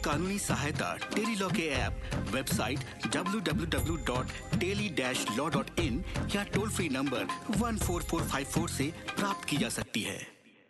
कानूनी सहायता tele law के ऐप वेबसाइट www.teli-law.in या टोल फ्री नंबर 14454 से प्राप्त की जा सकती है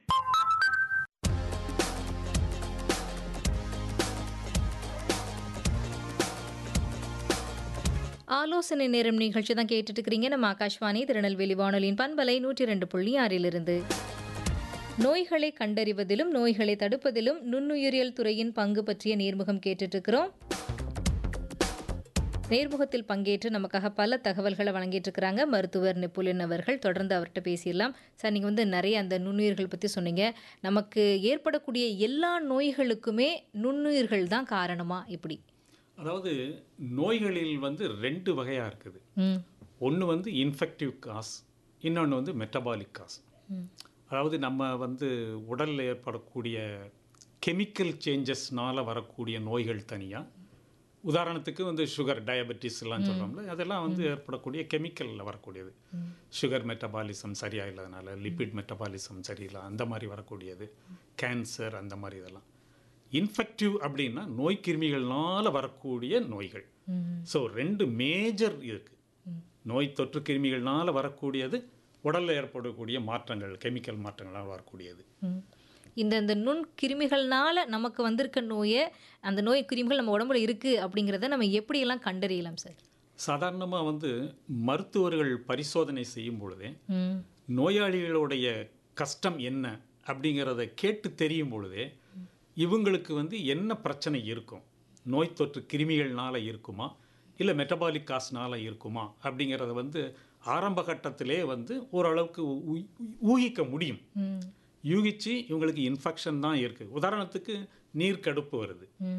ஆலோசனை நேரம் நிகழ்ச்சி தான் கேட்டுட்டு இருக்கிறீங்க நம்ம ஆகாஷ்வாணி திருநெல்வேலி வானொலியின் பண்பலை நூற்றி ரெண்டு புள்ளி ஆறிலிருந்து நோய்களை கண்டறிவதிலும் நோய்களை தடுப்பதிலும் நுண்ணுயிரியல் துறையின் பங்கு பற்றிய நேர்முகம் கேட்டுட்டு இருக்கிறோம் நேர்முகத்தில் பங்கேற்று நமக்காக பல தகவல்களை வழங்கிட்டு இருக்கிறாங்க மருத்துவர் நெப்புலின் அவர்கள் தொடர்ந்து அவர்கிட்ட பேசிடலாம் சார் நீங்கள் வந்து நிறைய அந்த நுண்ணுயிர்கள் பற்றி சொன்னீங்க நமக்கு ஏற்படக்கூடிய எல்லா நோய்களுக்குமே நுண்ணுயிர்கள் தான் காரணமா இப்படி அதாவது நோய்களில் வந்து ரெண்டு வகையாக இருக்குது ம் ஒன்று வந்து இன்ஃபெக்டிவ் காஸ் இன்னொன்று வந்து மெட்டபாலிக் காஸ் அதாவது நம்ம வந்து உடலில் ஏற்படக்கூடிய கெமிக்கல் சேஞ்சஸ்னால வரக்கூடிய நோய்கள் தனியாக உதாரணத்துக்கு வந்து சுகர் டயபெட்டிஸ் எல்லாம் சொல்கிறோம்ல அதெல்லாம் வந்து ஏற்படக்கூடிய கெமிக்கலில் வரக்கூடியது சுகர் மெட்டபாலிசம் சரியா இல்லாதனால லிப்பிட் மெட்டபாலிசம் சரியில்லை அந்த மாதிரி வரக்கூடியது கேன்சர் அந்த மாதிரி இதெல்லாம் இன்ஃபெக்டிவ் அப்படின்னா நோய் கிருமிகள்னால வரக்கூடிய நோய்கள் ஸோ ரெண்டு மேஜர் இருக்கு நோய் தொற்று கிருமிகள்னால வரக்கூடியது உடலில் ஏற்படக்கூடிய மாற்றங்கள் கெமிக்கல் மாற்றங்களால் வரக்கூடியது ம். இந்த இந்த நுண் கிருமிகள்னால நமக்கு வந்திருக்க நோயை அந்த நோய் கிருமிகள் நம்ம உடம்புல இருக்கு அப்படிங்கிறத நம்ம எப்படியெல்லாம் கண்டறியலாம் சார் சாதாரணமாக வந்து மருத்துவர்கள் பரிசோதனை செய்யும் பொழுதே ம் நோயாளிகளுடைய கஷ்டம் என்ன அப்படிங்கிறத கேட்டு தெரியும் பொழுதே இவங்களுக்கு வந்து என்ன பிரச்சனை இருக்கும் நோய் தொற்று கிருமிகள்னால இருக்குமா இல்லை மெட்டபாலிக் காஸ்னால இருக்குமா அப்படிங்கிறத வந்து ஆரம்ப கட்டத்திலே வந்து ஓரளவுக்கு ஊ- ஊகிக்க முடியும் ம் யூகிச்சு இவங்களுக்கு இன்ஃபெக்ஷன் தான் இருக்குது உதாரணத்துக்கு நீர் கடுப்பு வருது